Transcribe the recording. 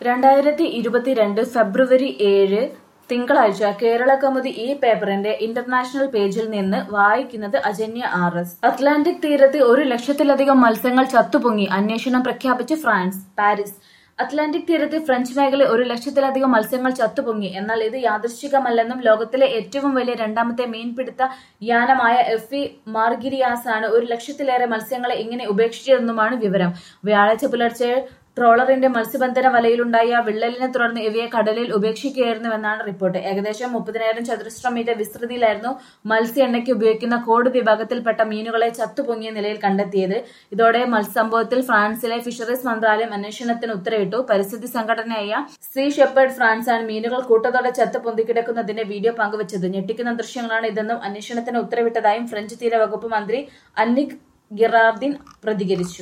രണ്ടായിരത്തി ഇരുപത്തിരണ്ട് ഫെബ്രുവരി ഏഴ് തിങ്കളാഴ്ച കേരള കൗമുദി ഈ പേപ്പറിന്റെ ഇന്റർനാഷണൽ പേജിൽ നിന്ന് വായിക്കുന്നത് അജന്യ ആർ എസ് അറ്റ്ലാന്റിക് തീരത്ത് ഒരു ലക്ഷത്തിലധികം മത്സ്യങ്ങൾ ചത്തുപൊങ്ങി അന്വേഷണം പ്രഖ്യാപിച്ച് ഫ്രാൻസ് പാരീസ് അറ്റ്ലാന്റിക് തീരത്ത് ഫ്രഞ്ച് മേഖലയിൽ ഒരു ലക്ഷത്തിലധികം മത്സ്യങ്ങൾ ചത്തുപൊങ്ങി എന്നാൽ ഇത് യാദൃശ്ചികമല്ലെന്നും ലോകത്തിലെ ഏറ്റവും വലിയ രണ്ടാമത്തെ മീൻപിടുത്ത യാനമായ എഫ് ഇ മാർഗിരിയാസ് ആണ് ഒരു ലക്ഷത്തിലേറെ മത്സ്യങ്ങളെ ഇങ്ങനെ ഉപേക്ഷിച്ചതെന്നുമാണ് വിവരം വ്യാഴാഴ്ച പുലർച്ചെ ട്രോളറിന്റെ മത്സ്യബന്ധന വലയിലുണ്ടായ വിള്ളലിനെ തുടർന്ന് ഇവയെ കടലിൽ ഉപേക്ഷിക്കുകയായിരുന്നുവെന്നാണ് റിപ്പോർട്ട് ഏകദേശം മുപ്പതിനായിരം ചതുരശ്ര മീറ്റർ വിസ്തൃതിയിലായിരുന്നു മത്സ്യ എണ്ണയ്ക്ക് ഉപയോഗിക്കുന്ന കോഡ് വിഭാഗത്തിൽപ്പെട്ട മീനുകളെ ചത്തുപൊങ്ങിയ നിലയിൽ കണ്ടെത്തിയത് ഇതോടെ മത്സ്യസംഭവത്തിൽ ഫ്രാൻസിലെ ഫിഷറീസ് മന്ത്രാലയം അന്വേഷണത്തിന് ഉത്തരവിട്ടു പരിസ്ഥിതി സംഘടനയായ സീ ഷെപ്പേർഡ് ഫ്രാൻസ് ആണ് മീനുകൾ കൂട്ടത്തോടെ ചത്ത് പൊന്തിക്കിടക്കുന്നതിന്റെ വീഡിയോ പങ്കുവച്ചത് ഞെട്ടിക്കുന്ന ദൃശ്യങ്ങളാണ് ഇതെന്നും അന്വേഷണത്തിന് ഉത്തരവിട്ടതായും ഫ്രഞ്ച് തീരവകുപ്പ് മന്ത്രി അന്നിക് ഗിറാർദിൻ പ്രതികരിച്ചു